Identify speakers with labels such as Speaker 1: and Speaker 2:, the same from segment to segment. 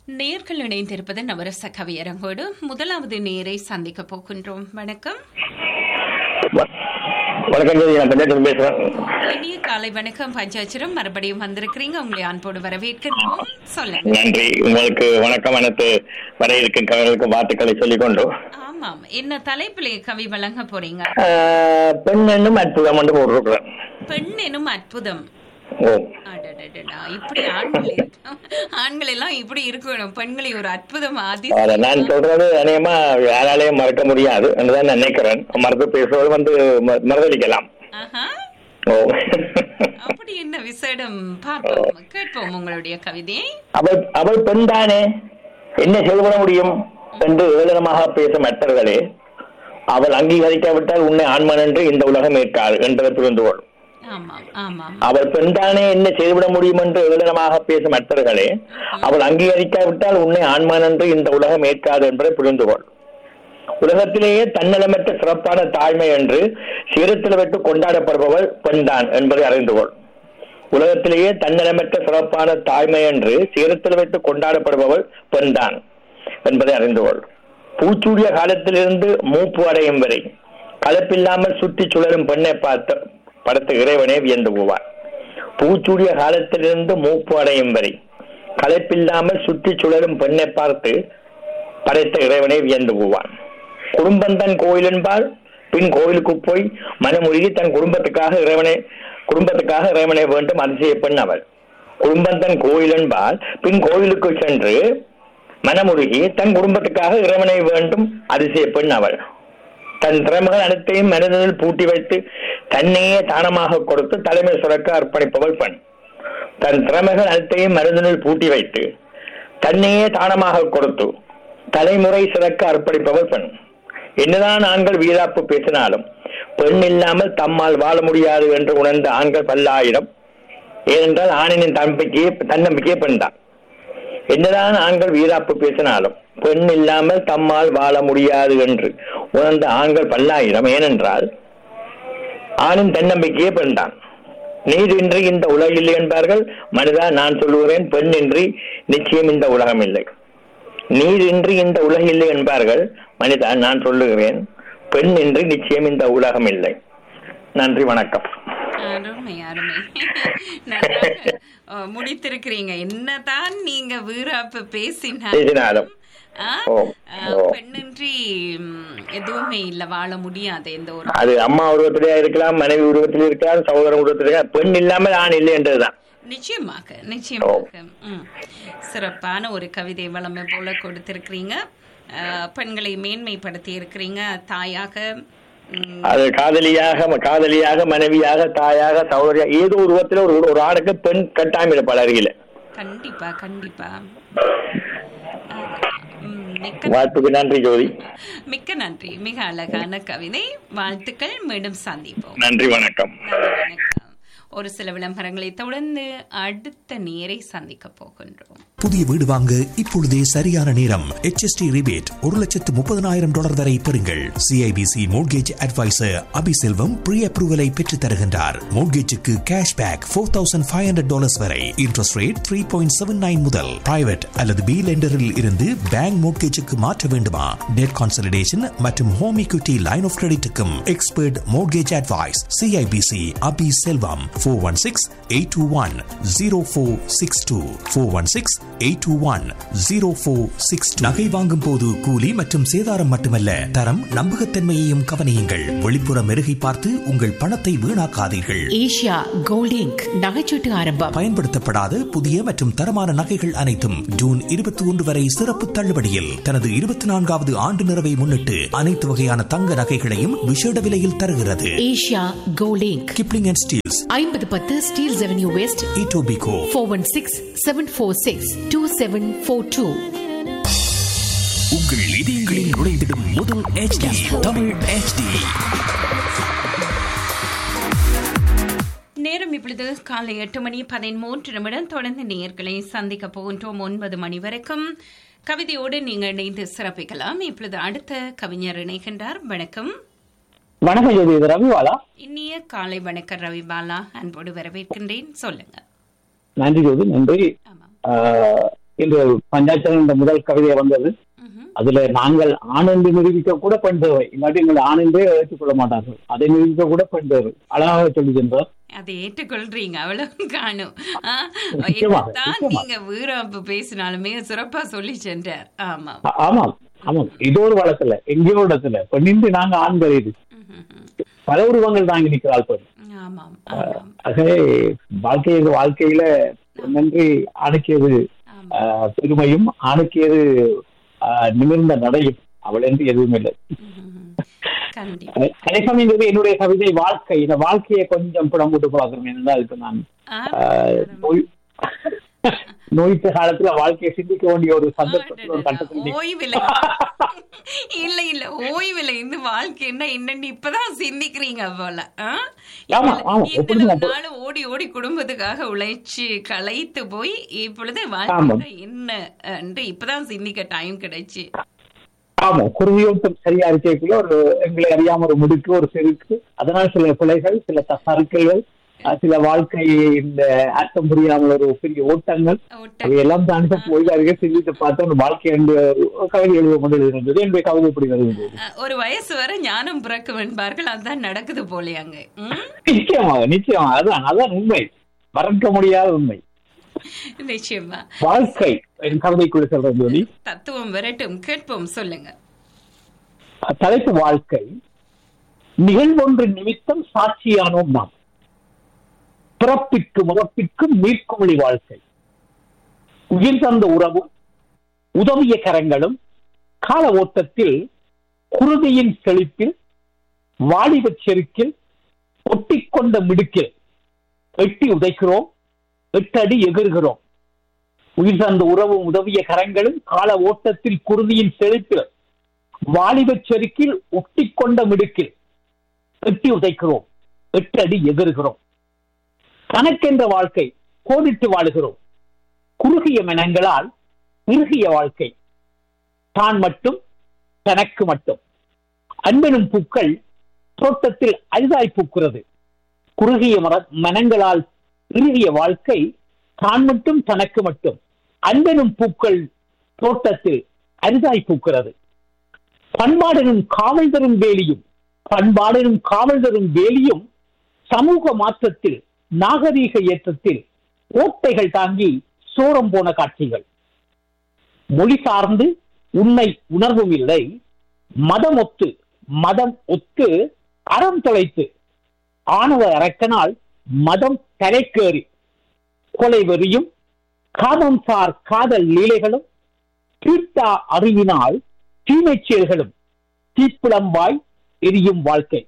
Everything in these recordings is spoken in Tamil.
Speaker 1: நேர்கள் இணைந்திருப்பது நவரச கவியரங்கோடு முதலாவது நேரை சந்திக்க போகின்றோம் வணக்கம்
Speaker 2: வ- வணக்கம் ஜோதி நான் பஞ்சாயத்து பேசுறேன்
Speaker 1: இனிய காலை வணக்கம் பஞ்சாச்சரம் மறுபடியும் வந்திருக்கிறீங்க உங்களை அன்போடு வரவேற்கின்றோம் சொல்லுங்க
Speaker 2: நன்றி உங்களுக்கு வணக்கம் அனைத்து வர இருக்கும் கவிகளுக்கு வாழ்த்துக்களை சொல்லிக்கொண்டு
Speaker 1: ஆமாம் என்ன தலைப்பிலே கவி வழங்க போறீங்க
Speaker 2: ஆஹ், பெண் என்னும் அற்புதம் என்று போட்டிருக்கிறேன்
Speaker 1: பெண் எனும் அற்புதம்
Speaker 2: ஓ
Speaker 1: அடடடடா, இப்படி ஆண்கள் இருக்க- ஆண்கள் எல்லாம் இப்படி இருக்கணும் பெண்களை ஒரு அற்புதம் ஆதி
Speaker 2: அதை நான் சொல்றது அநேகமா யாராலையும் மறக்க முடியாது என்றுதான் நான் நினைக்கிறேன் மறந்து பேசுவது வந்து ம- மறுதளிக்கலாம்
Speaker 1: ஆஹா
Speaker 2: ஓ
Speaker 1: அப்படி என்ன விசேடம் பார்ப்போம் கேட்போம் உங்களுடைய கவிதையை
Speaker 2: அவள் அவள் பெண் தானே என்ன செய்துவிட முடியும் என்று ஏளனமாக பேசும் மற்றவர்களே அவள் அங்கீகரிக்காவிட்டால் உன்னை ஆண்மன் என்று இந்த உலகம் ஏற்காது என்பதை புரிந்து கொள்
Speaker 1: ஆமாம் ஆமாம்
Speaker 2: அவள் பெண்தானே என்ன செய்துவிட முடியும் என்று ஏளனமாக பேசும் மற்றவர்களே அவள் அங்கீகரிக்காவிட்டால் உன்னை ஆண்மான் என்று இந்த உலகம் ஏற்காது என்பதை புரிந்து கொள் உலகத்திலேயே தன்னலமற்ற சிறப்பான தாழ்மை என்று சீரத்தில் வைத்து கொண்டாடப்படுபவள் பெண்தான் என்பதை அறிந்து கொள் உலகத்திலேயே தன்னலமற்ற சிறப்பான தாய்மை என்று சீரத்தில் வைத்து கொண்டாடப்படுபவள் பெண்தான் என்பதை அறிந்து கொள் பூச்சூடிய காலத்திலிருந்து மூப்பு அடையும் வரை கலப்பில்லாமல் சுற்றி சுழலும் பெண்ணை பார்த்த படுத்த இறைவனே வியந்து போவார் பூச்சூடிய காலத்திலிருந்து மூப்பு அடையும் வரை களைப்பில்லாமல் சுற்றி சுழலும் பெண்ணை பார்த்து படைத்த இறைவனை வியந்து போவான் குடும்பம் தன் கோயில் என்பால் பின் கோயிலுக்கு போய் மனமுருகி தன் குடும்பத்துக்காக இறைவனை குடும்பத்துக்காக இறைவனை வேண்டும் அதிசய பெண் அவள் குடும்பம் தன் கோயில் என்பால் பின் கோயிலுக்கு சென்று மனமுருகி தன் குடும்பத்துக்காக இறைவனை வேண்டும் அதிசய பெண் அவள் தன் திறமைகள் அனைத்தையும் மனதில் பூட்டி வைத்து தன்னையே தானமாக கொடுத்து தலைமை சுரக்க அர்ப்பணிப்பவள் பெண் தன் திறமைகள் அனைத்தையும் மருந்தினில் பூட்டி வைத்து தன்னையே தானமாக கொடுத்து தலைமுறை சிறக்க அர்ப்பணிப்பவள் பெண் என்னதான் ஆண்கள் வீராப்பு பேசினாலும் பெண் இல்லாமல் தம்மால் வாழ முடியாது என்று உணர்ந்த ஆண்கள் பல்லாயிரம் ஏனென்றால் ஆணினின் தம்பிக்கையே தன்னம்பிக்கையே பெண் தான் என்னதான் ஆண்கள் வீராப்பு பேசினாலும் பெண் இல்லாமல் தம்மால் வாழ முடியாது என்று உணர்ந்த ஆண்கள் பல்லாயிரம் ஏனென்றால் ஆணின் தன்னம்பிக்கையே பெண் தான் நீரின்றி இந்த உலகில் இல்லை என்பார்கள் மனிதா நான் சொல்லுகிறேன் பெண் இன்றி நிச்சயம் இந்த உலகம் இல்லை நீரின்றி இந்த உலகம் இல்லை என்பார்கள் மனிதா நான் சொல்லுகிறேன் பெண் இன்றி நிச்சயம் இந்த உலகம் இல்லை நன்றி வணக்கம்
Speaker 1: அருமை அருமை நன்றாக, அஹ், முடித்திருக்கிறீங்க என்னதான் நீங்க வீராப்பு பேசினாலும்
Speaker 2: பேசினாலும்
Speaker 1: ஆ,
Speaker 2: ஓ,
Speaker 1: அஹ்,
Speaker 2: ஓ.
Speaker 1: பெண்ணின்றி ம், எதுவுமே இல்ல வாழ முடியாது எந்த ஒரு
Speaker 2: அது அம்மா உருவத்திலே இருக்கலாம் மனைவி உருவத்தில் இருக்கலாம் சகோதரன் உருவத்தில் இருக்கலாம் பெண் இல்லாமல் ஆண் இல்லை என்றதுதான்
Speaker 1: நிச்சயமாக நிச்சயமாக ம். சிறப்பான ஒரு கவிதை வளமை போல கொடுத்திருக்கிறீங்க அஹ், பெண்களை மேன்மைப்படுத்தி இருக்கிறீங்க தாயாக ம்,
Speaker 2: அது காதலியாக காதலியாக மனைவியாக தாயாக சகோதரியாக ஏதோ உருவத்தில் ஒரு ஒரு ஆணுக்கு பெண் கட்டாயம் இருப்பாள் அருகில
Speaker 1: கண்டிப்பா கண்டிப்பா ம், மிக்க
Speaker 2: வாய்ப்புக்கு நன்றி ஜோதி
Speaker 1: மிக்க நன்றி மிக அழகான கவிதை வாழ்த்துக்கள் மீண்டும் சந்திப்போம்
Speaker 2: நன்றி வணக்கம்
Speaker 1: நன்றி, வணக்கம் ஒரு சில விளம்பரங்களை தொடர்ந்து அடுத்த நேரை சந்திக்க போகின்றோம்
Speaker 3: புதிய வீடு வாங்க இப்பொழுதே சரியான நேரம் HST ரிபேட் ஒரு லட்சத்து முப்பதனாயிரம் டாலர் வரை பெறுங்கள் CIBC mortgage advisor Abiselvam pre அப்ரூவலை பெற்றுத் தருகின்றார் மோட்கேஜுக்கு cash back four thousand five hundred dollars வரை interest rate three point seven nine முதல் பிரைவேட் அல்லது பி லெண்டரில் இருந்து பேங்க் மோட்கேஜுக்கு மாற்ற வேண்டுமா டெட் கான்சல்டேஷன் மற்றும் ஹோம் equity லைன் ஆஃப் கிரெடிட்டுக்கும் expert mortgage advice CIBC Abi Selvam four one six eight two one zero four six two four one six eight two one zero four six நகை வாங்கும் போது கூலி மற்றும் சேதாரம் மட்டுமல்ல தரம் நம்பகத்தன்மையையும் கவனியுங்கள் வெளிப்புற மெருகை பார்த்து உங்கள் பணத்தை வீணாக்காதீர்கள்
Speaker 4: ஏஷியா கோல்ட் இங்க் நகைச்சீட்டு ஆரம்பம்
Speaker 3: பயன்படுத்தப்படாத புதிய மற்றும் தரமான நகைகள் அனைத்தும் ஜூன் இருபத்தி ஒன்று வரை சிறப்பு தள்ளுபடியில் தனது இருபத்தி நான்காவது ஆண்டு நிறைவை முன்னிட்டு அனைத்து வகையான தங்க நகைகளையும் விஷேட விலையில் தருகிறது
Speaker 4: Asia Gold Inc
Speaker 3: Kipling and Steeles
Speaker 4: ஐம்பது பத்து Steeles Avenue West
Speaker 3: Etobicoke
Speaker 4: four one six seven four six two seven four two
Speaker 3: உங்கள் இதயங்களில் நுழைந்திடும் முதல் HD தமிழ் HD
Speaker 1: நேரம் இப்பொழுது காலை எட்டு மணி பதிமூன்று நிமிடம் தொடர்ந்து நேயர்களை சந்திக்க போகின்றோம் ஒன்பது மணி வரைக்கும் கவிதையோடு நீங்கள் இணைந்து சிறப்பிக்கலாம் இப்பொழுது அடுத்த கவிஞர் இணைகின்றார் வணக்கம்
Speaker 5: வணக்கம் ஜோதி இது ரவிவாலா
Speaker 1: இனிய காலை வணக்கம் ரவி பாலா அன்போடு வரவேற்கின்றேன் சொல்லுங்க
Speaker 5: நன்றி ஜோதி நன்றி
Speaker 1: ஆமாம்
Speaker 5: ஆஹ், என்று பஞ்சாட்சரம் என்ற முதல் கவிதை வந்தது
Speaker 1: ம்ஹும்.
Speaker 5: அதுல நாங்கள் ஆண் என்று நிரூபிக்க கூட பெண் தேவை இல்லாட்டி எங்களை ஆண் என்றே ஏற்றுக்கொள்ள மாட்டார்கள் அதை நிரூபிக்க கூட பெண் தேவை அழகாக சொல்லுகின்றார்
Speaker 1: அதை ஏற்றுக்கொள்றீங்க அவ்வளவு காணும் ஆ,
Speaker 5: நிச்சயமாக,
Speaker 1: என்னத்தான்
Speaker 5: நிச்சயமாக.
Speaker 1: நீங்க வீரப்பு பேசினாலுமே சிறப்பா சொல்லி சென்றார் ஆமா
Speaker 5: ஆ- ஆமாம் ஆமாம் இது ஒரு வளத்துல எங்கேயோ இடத்துல பெண்ணின்றி நாங்க ஆண்கள் இது பல உருவங்கள் தாங்கி நிற்கிறாள் பெண்
Speaker 1: ஆமாம் ஆமாம்
Speaker 5: ஆகவே வாழ்க்கை எங்க வாழ்க்கையில நன்றி ஆணுக்கியது
Speaker 1: ஆமாம்
Speaker 5: ஆஹ், பெருமையும் ஆணுக்கியது ஆஹ், நிமிர்ந்த நடையும் அவள் என்று எதுவும் இல்லை
Speaker 1: ம்ஹும். கண்டிப்பா
Speaker 5: அதே சமயம் என்னுடைய கவிதை வாழ்க்கை இந்த வாழ்க்கையை கொஞ்சம் புடம் போட்டு பார்க்கணும் என்றால் இப்ப நான்
Speaker 1: ஆ,
Speaker 5: ஆஹ், நோய் நோய்த்த காலத்துல வாழ்க்கையை சிந்திக்க வேண்டிய ஒரு சந்தர்ப்பத்தில் ஒரு கட்டத்தில் நிக்க-
Speaker 1: ஓய்வில்லை இல்ல இல்ல ஓய்வில்லை இந்த வாழ்க்கை என்ன என்னன்னு இப்பதான் சிந்திக்கிறீங்க போல ஆ?
Speaker 5: ஆமா, ஆமா,
Speaker 1: இத்தனை
Speaker 5: எப்படியும் அப்ப-
Speaker 1: நாள் ஓடி ஓடி குடும்பத்துக்காக உழைச்சு களைத்து போய் இப்பொழுது
Speaker 5: ஆமா.
Speaker 1: வாழ்க்கை என்ன என்று இப்பதான் சிந்திக்க டைம் கிடைச்சு
Speaker 5: ஆமா குருவியோட்டம் சரியா இருக்கக்குள்ள ஒரு எங்களை அறியாம ஒரு முடுக்கு ஒரு செருக்கு அதனால் சில பிழைகள் சில த- சறுக்கல்கள் அஹ், சில வாழ்க்கை இந்த அர்த்தம் புரியாமல் ஒரு பெரிய ஓட்டங்கள்
Speaker 1: ஓட்ட-
Speaker 5: அவையெல்லாம் தாண்டி போய் அருகே சிந்தித்து பார்த்து ஒரு வாழ்க்கை என்ற ஒரு கவிதை எழுத கொண்டு இருந்தது என்னுடைய கவிதை இப்படி வருகின்றது
Speaker 1: அஹ், ஒரு வயசு வரை ஞானம் பிறக்கும் என்பார்கள் அதான் நடக்குது போலயாங்க ம்?
Speaker 5: நிச்சயமாக நிச்சயமாக அதான் அதான் உண்மை மறக்க முடியாத உண்மை
Speaker 1: நிச்சயமா
Speaker 5: வாழ்க்கை என் கவிதைக்குள்ள சொல்றது ஜோதி
Speaker 1: தத்துவம் வரட்டும் கேட்போம் சொல்லுங்க
Speaker 5: தலைப்பு வாழ்க்கை நிகழ்வொன்று நிமித்தம் சாட்சியானோம் நாம் பிறப்பிற்கு முறப்பிற்கும் மீட்குமொழி வாழ்க்கை உயிர் தந்த உறவும் உதவிய கரங்களும் கால ஓட்டத்தில் குருதியின் செழிப்பில் வாலிபச் செருக்கில் ஒட்டிக்கொண்ட மிடுக்கில் எட்டி உதைக்கிறோம் எட்டடி எகிர்கிறோம் உயிர் தந்த உறவும் உதவிய கரங்களும் கால ஓட்டத்தில் குருதியின் செழிப்பில் வாலிபச் செருக்கில் ஒட்டிக்கொண்ட மிடுக்கில் எட்டி உதைக்கிறோம் எட்டு அடி எகிறுகிறோம் தனக்கென்ற வாழ்க்கை கோடிட்டு வாழுகிறோம் குறுகிய மனங்களால் இறுகிய வாழ்க்கை தான் மட்டும் தனக்கு மட்டும் அன்பெனும் பூக்கள் தோட்டத்தில் அரிதாய் பூக்கிறது குறுகிய மர மனங்களால் இறுகிய வாழ்க்கை தான் மட்டும் தனக்கு மட்டும் அன்பெனும் பூக்கள் தோட்டத்தில் அரிதாய் பூக்கிறது பண்பாடெனும் காவல் தரும் வேலியும் பண்பாடெனும் காவல் தரும் வேலியும் சமூக மாற்றத்தில் நாகரீக ஏற்றத்தில் ஓட்டைகள் தாங்கி சோரம் போன காட்சிகள் மொழி சார்ந்து உண்மை உணர்வும் இல்லை மதம் ஒத்து மதம் ஒத்து அறம் தொலைத்து ஆணவ அரக்கனால் மதம் தலைக்கேறி கொலை வெறியும் காமம் சார் காதல் லீலைகளும் தீட்டா அறிவினால் தீமைச் செயல்களும் தீப்பிளம்பாய் எரியும் வாழ்க்கை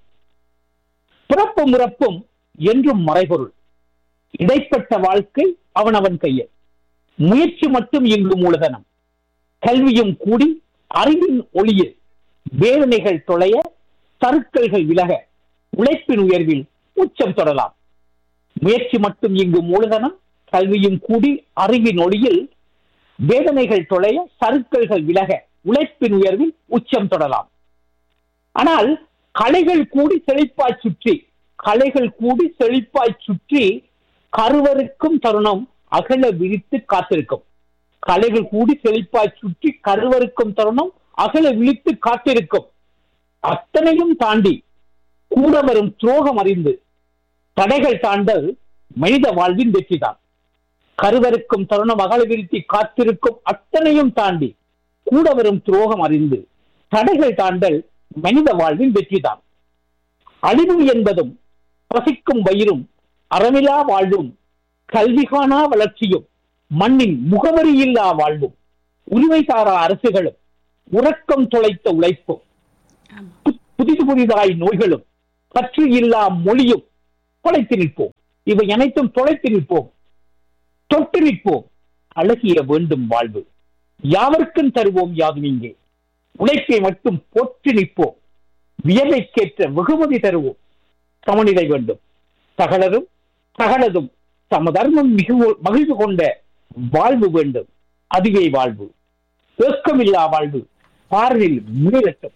Speaker 5: பிறப்பும் இறப்பும் என்றும் மறைபொருள் இடைப்பட்ட வாழ்க்கை அவனவன் கையில் முயற்சி மட்டும் இங்கு மூலதனம் கல்வியும் கூடி அறிவின் ஒளியில் வேதனைகள் தொலைய சறுக்கல்கள் விலக உழைப்பின் உயர்வில் உச்சம் தொடலாம் முயற்சி மட்டும் இங்கு மூலதனம் கல்வியும் கூடி அறிவின் ஒளியில் வேதனைகள் தொலைய சறுக்கல்கள் விலக உழைப்பின் உயர்வில் உச்சம் தொடலாம் ஆனால் கலைகள் கூடி செழிப்பாய் சுற்றி கலைகள் கூடி செழிப்பாய் சுற்றி கருவருக்கும் தருணம் அகல விரித்து காத்திருக்கும் கலைகள் கூடி செழிப்பாய் சுற்றி கருவருக்கும் தருணம் அகல விழித்து காத்திருக்கும் அத்தனையும் தாண்டி கூட வரும் துரோகம் அறிந்து தடைகள் தாண்டல் மனித வாழ்வின் வெற்றிதான் கருவருக்கும் தருணம் அகல விரித்தி காத்திருக்கும் அத்தனையும் தாண்டி கூட வரும் துரோகம் அறிந்து தடைகள் தாண்டல் மனித வாழ்வின் வெற்றிதான் அழிவு என்பதும் பசிக்கும் வயிறும் அறமிலா வாழ்வும் கல்வி காணா வளர்ச்சியும் மண்ணின் முகவரியில்லா வாழ்வும் உரிமை சாரா அரசுகளும் உறக்கம் தொலைத்த உழைப்பும் பு- புதிது புதிதாய் நோய்களும் பற்று இல்லா மொழியும் தொலைத்து நிற்போம் இவை அனைத்தும் தொலைத்து நிற்போம் தொட்டு நிற்போம் அழகிய வேண்டும் வாழ்வு யாவருக்கும் தருவோம் யாதும் இங்கே உழைப்பை மட்டும் போற்றி நிற்போம் வியர்வைக்கேற்ற வெகுமதி தருவோம் சமநிலை வேண்டும் சகலரும் சகலதும் தம தர்மம் மிகு மகிழ்வு கொண்ட வாழ்வு வேண்டும் அதுவே வாழ்வு ஏக்கமில்லா வாழ்வு பார்வையில் முயலட்டும்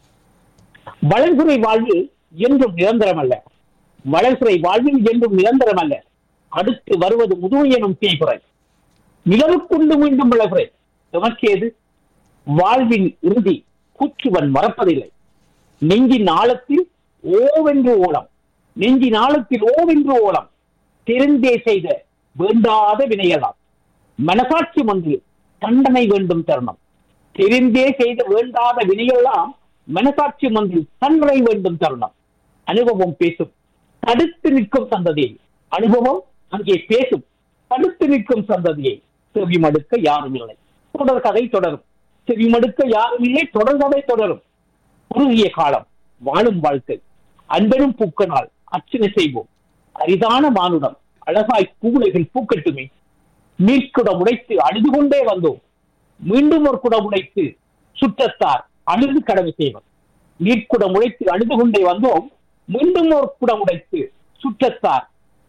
Speaker 5: வளர்குறை வாழ்வு என்றும் நிரந்தரம் அல்ல வளர்குறை வாழ்வில் என்றும் நிரந்தரம் அல்ல அடுத்து வருவது முதுமை எனும் தீக்குறை நிலவுக்குண்டு மீண்டும் விளகுறேன் எமக்கேது வாழ்வின் இறுதி கூற்றுவன் மறப்பதில்லை நெஞ்சின் ஆழத்தில் ஓவென்று ஓலம் நெஞ்சின் ஆழத்தில் ஓவென்று ஓலம் தெரிந்தே செய்த வேண்டாத வினையலாம் மனசாட்சி ஒன்று தண்டனை வேண்டும் தருணம் தெரிந்தே செய்த வேண்டாத வினையெல்லாம் மனசாட்சி ஒன்று தண்டனை வேண்டும் தருணம் அனுபவம் பேசும் தடுத்து நிற்கும் சந்ததியை அனுபவம் அங்கே பேசும் தடுத்து நிற்கும் சந்ததியை செவிமடுக்க யாரும் இல்லை தொடர் கதை தொடரும் செவிமடுக்க யாரும் இல்லை தொடர் கதை தொடரும் குறுகிய காலம் வாழும் வாழ்க்கை அன்பெரும் பூக்கனால் அர்ச்சனை செய்வோம் அரிதான மானுடம் அழகாய் பூவுலைகள் பூக்கட்டுமே நீர்க்குடம் உடைத்து அழுது கொண்டே வந்தோம் மீண்டும் ஒரு குடம் உடைத்து சுற்றத்தார் அழுது கடமை செய்வர் நீர்க்குடம் உடைத்து அழுது கொண்டே வந்தோம் மீண்டும் ஒரு குடம் உடைத்து சுற்றத்தார்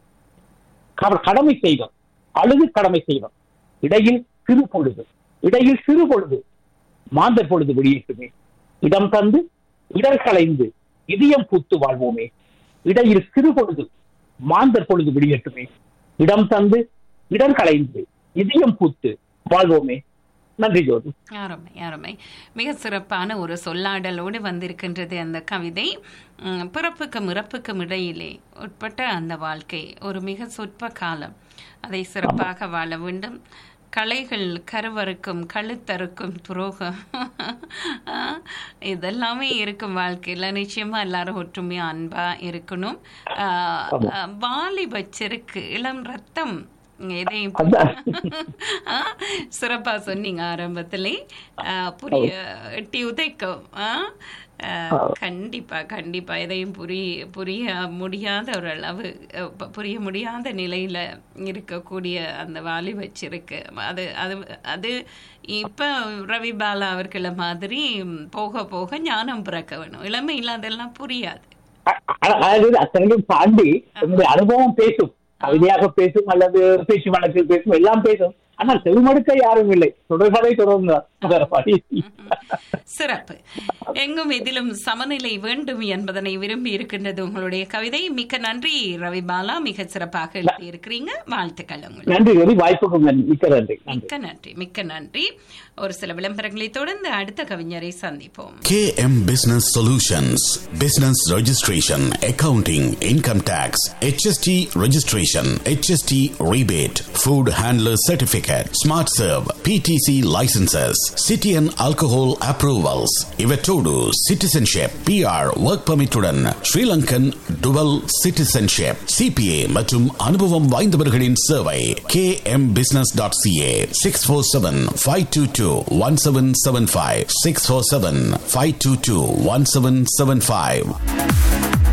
Speaker 5: க- கடமை செய்வர் அழுது கடமை செய்வர் இடையில் சிறு பொழுது இடையில் சிறு பொழுது மாந்தர் பொழுது வெளியிட்டுமே இடம் தந்து இடர் களைந்து இதயம் பூத்து வாழ்வோமே இடையில் சிறு பொழுது மாந்தர் பொழுது வெளியேட்டுமே இடம் தந்து இடர் களைந்து இதயம் பூத்து வாழ்வோமே நன்றி ஜோதி
Speaker 1: அருமை அருமை மிக சிறப்பான ஒரு சொல்லாடலோடு வந்திருக்கின்றது அந்த கவிதை உம், பிறப்புக்கும் இறப்புக்கும் இடையிலே உட்பட்ட அந்த வாழ்க்கை ஒரு மிக சொற்ப காலம் அதை சிறப்பாக வாழ வேண்டும் கலைகள் கருவறுக்கும் கழுத்தறுக்கும் துரோகம் இதெல்லாமே இருக்கும் வாழ்க்கையில் நிச்சயமா எல்லாரும் ஒற்றுமையா அன்பா இருக்கணும் ஆஹ், ஆஹ், வாலிப செருக்கு இளம் ரத்தம் எதையும் ஆ, சிறப்பா சொன்னீங்க ஆரம்பத்திலே ஆ, புரிய எட்டி உதைக்கும் ஆ? ஆ, கண்டிப்பா கண்டிப்பா எதையும் புரிய புரிய முடியாத ஒரு அளவு அ, ப- புரிய முடியாத நிலையில இருக்கக்கூடிய அந்த வாலி வச்சிருக்கு அது அது அது இப்ப ரவி பாலா அவர்களை மாதிரி போக போக ஞானம் பிறக்க வேணும் இளமை இல்லாதெல்லாம் புரியாது
Speaker 5: அ- அ- அதாவது அத்தனையும் தாண்டி உங்களுடைய அனுபவம் பேசும் கவிதையாக பேசும் அல்லது பேச்சு வழக்கில் பேசும் எல்லாம் பேசும் ஆனால் செவிமடுக்க யாரும் இல்லை தொடர்கதை தொடர்ந்து வேற வழி இல்லை.
Speaker 1: சிறப்பு எங்கும் இதிலும் சமநிலை வேண்டும் என்பதனை விரும்பி இருக்கின்றது உங்களுடைய கவிதை மிக்க நன்றி ரவி பாலா மிக சிறப்பாக எழுதியிருக்கிறீங்க வாழ்த்துக்கள் உங்களுக்கு
Speaker 5: நன்றி ஜோதி வாய்ப்புக்கும் நன்றி மிக்க நன்றி நன்றி
Speaker 1: மிக்க நன்றி மிக்க நன்றி ஒரு சில விளம்பரங்களை தொடர்ந்து அடுத்த கவிஞரை சந்திப்போம்
Speaker 6: KM Business Solutions Business Registration, Accounting, Income Tax, HST Registration, HST Rebate, Food Handler Certificate, Smart Serve, PTC Licenses, City and Alcohol Approvals, Ivetodu, Citizenship, PR, Work Permit உடன் Sri Lankan Dual Citizenship, CPA மற்றும் அனுபவம் வாய்ந்தவர்களின் சேவை kmbusiness.ca 647-522-1775 647-522-1775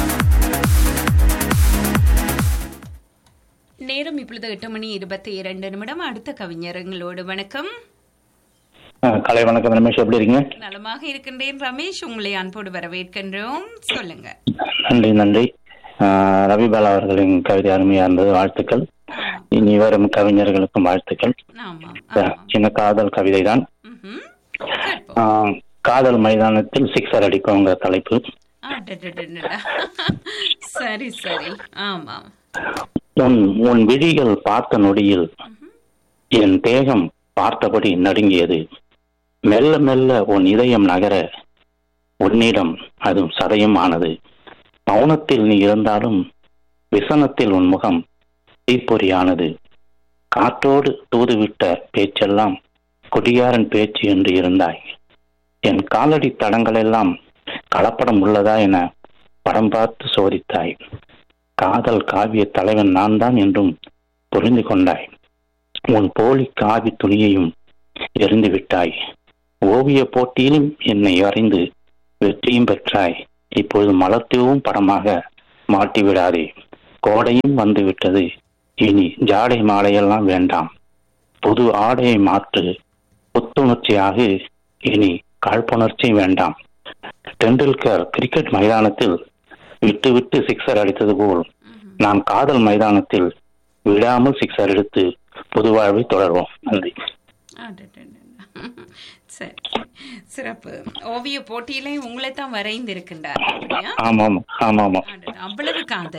Speaker 1: நேரம் இப்பொழுது எட்டு மணி இருபத்தி இரண்டு நிமிடம் அடுத்த கவிஞருங்களோடு வணக்கம்
Speaker 2: ஆ, கலை வணக்கம் ரமேஷ் எப்படி இருக்கீங்க
Speaker 1: நலமாக இருக்கின்றேன் ரமேஷ் உங்களை அன்போடு வரவேற்கின்றோம் சொல்லுங்க
Speaker 2: நன்றி நன்றி ஆ, ரவிபாலா அவர்களின் கவிதை அருமையா இருந்தது வாழ்த்துக்கள் இனி வரும் கவிஞர்களுக்கும் வாழ்த்துக்கள்
Speaker 1: ஆமா
Speaker 2: ஆ,
Speaker 1: ஆமா
Speaker 2: சின்ன காதல் கவிதை தான்
Speaker 1: ம்ஹும். கேட்போம்
Speaker 2: காதல் மைதானத்தில் சிக்ஸர் அடிக்கும்ங்கிற தலைப்பு
Speaker 1: அடடடடடா. சரி சரி ஆமாம்
Speaker 2: உன் உன் விழிகள் பார்த்த நொடியில் என் தேகம் பார்த்தபடி நடுங்கியது மெல்ல மெல்ல உன் இதயம் நகர உன்னிடம் அதுவும் சதயம் ஆனது மௌனத்தில் நீ இருந்தாலும் விசனத்தில் உன் முகம் தீப்பொறியானது காற்றோடு தூதுவிட்ட பேச்செல்லாம் கொடியாரன் பேச்சு என்று இருந்தாய் என் காலடி தடங்களெல்லாம் கலப்படம் உள்ளதா என படம் பார்த்து சோதித்தாய் காதல் காவிய தலைவன் நான் தான் என்றும் புரிந்து கொண்டாய் உன் போலி காவி துணியையும் எறிந்து விட்டாய் ஓவிய போட்டியிலும் என்னை வரைந்து வெற்றியும் பெற்றாய் இப்பொழுது மலர்த்தூவும் படமாக மாட்டி விடாதே கோடையும் வந்து விட்டது இனி ஜாடை மாலையெல்லாம் வேண்டாம் புது ஆடையை மாற்று புத்துணர்ச்சியாக இனி காழ்ப்புணர்ச்சி வேண்டாம் டெண்டுல்கர் கிரிக்கெட் மைதானத்தில் விட்டு விட்டு சிக்ஸர் அடித்தது போல் நான் காதல் மைதானத்தில் விடாமல் சிக்ஸர் எடுத்து புது வாழ்வை தொடர்வோம் நன்றி
Speaker 1: அடடடடா. சரி சிறப்பு ஓவிய போட்டியிலே உங்களை தான் வரைந்து இருக்கின்றார் அப்படியா
Speaker 2: ஆமாம் ஆமாம் ஆமாம்
Speaker 1: அடடா, அவ்வளவு காதல்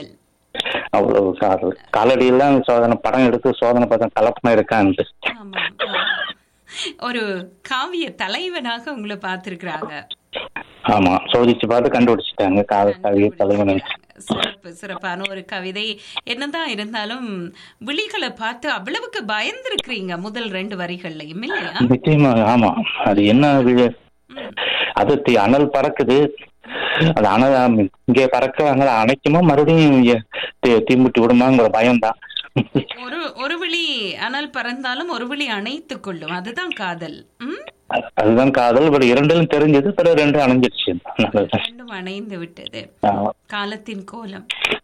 Speaker 7: அவ்வளவு சார் காலடியெல்லாம் சோதனை படம் எடுத்து சோதனை பார்த்தா கலப்பணம் இருக்கான்ட்டு
Speaker 1: ஆமாம், ஆமாம். ஒரு காவிய தலைவனாக உங்களை பார்த்திருக்கிறாங்க
Speaker 7: ஆமா சோதிச்சு பார்த்து கண்டுபிடிச்சிட்டாங்க கால கவிய தலைவனை
Speaker 1: சிறப்பு சிறப்பான ஒரு கவிதை என்னதான் இருந்தாலும் விழிகளை பார்த்து அவ்வளவுக்கு பயந்துருக்கிறீங்க முதல் ரெண்டு வரிகள்லையும் இல்லையா
Speaker 7: நிச்சயமா ஆமா அது என்ன வி- அது தி- அனல் பறக்குது அது அனல் இங்கே பறக்குறாங்க அணைக்குமா மறுபடியும் இங்க தி- தீம்புட்டி விடுமாங்கிற பயம்தான்
Speaker 1: ஒரு ஒரு விழி அனல் பறந்தாலும் ஒரு விழி அணைத்துக் கொள்ளும் அதுதான் காதல் ம்?
Speaker 7: அது- அதுதான் காதல் பட் இரண்டிலும் தெரிஞ்சது பிறகு ரெண்டும் அணைஞ்சிருச்சு நல்லதுதான்.
Speaker 1: ரெண்டும் அணைந்து விட்டது
Speaker 7: ஆமா
Speaker 1: காலத்தின் கோலம்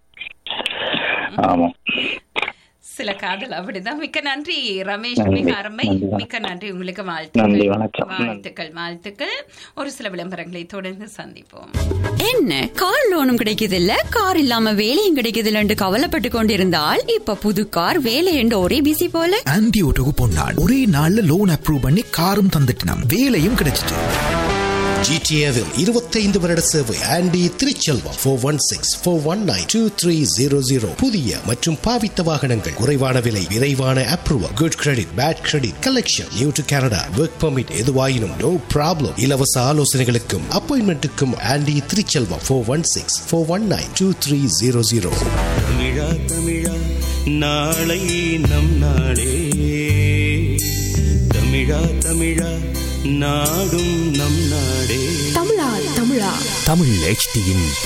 Speaker 7: ஆமா
Speaker 1: சில காதல் அப்படிதான் மிக்க நன்றி ரமேஷ்
Speaker 7: நன்றி.
Speaker 1: மிக அருமை
Speaker 7: நன்றி.
Speaker 1: மிக்க நன்றி உங்களுக்கு
Speaker 7: நன்றி,
Speaker 1: வாழ்த்துக்கள்
Speaker 7: வணக்கம்.
Speaker 1: வாழ்த்துக்கள் வாழ்த்துக்கள் ஒரு சில விளம்பரங்களை தொடர்ந்து சந்திப்போம்
Speaker 8: என்ன கார் லோனும் கிடைக்குது இல்ல கார் இல்லாம வேலையும் கிடைக்குது இல்லன்னு கவலைப்பட்டு கொண்டிருந்தால் இப்ப புது கார் வேலை என்று ஒரே பிசி போல
Speaker 9: ஆன்டி ஓட்டோக்கு பொன்னாள் ஒரே நாள்ல லோன் அப்ரூவ் பண்ணி காரும் தந்துட்டினாம் வேலையும் கிடைச்சிட்டு
Speaker 10: ஜிடிஏவில் இருபத்தைந்து வருட சேவை Andy Thiruchelvam four one six four one nine two three zero zero புதிய மற்றும் பாவித்த வாகனங்கள் குறைவான விலை விரைவான approval good credit bad credit collection new to Canada work permit எதுவாயினும் நோ ப்ராப்ளம் இலவச ஆலோசனைகளுக்கும் அப்பாயின்மெண்ட்டுக்கும் Andy Thiruchelvam four one six four one nine two three zero zero
Speaker 11: தமிழா தமிழா நாளை நம் நாளே தமிழா தமிழா நாடும் நம் நாடே
Speaker 4: தமிழா தமிழா
Speaker 3: தமிழ் HDயின்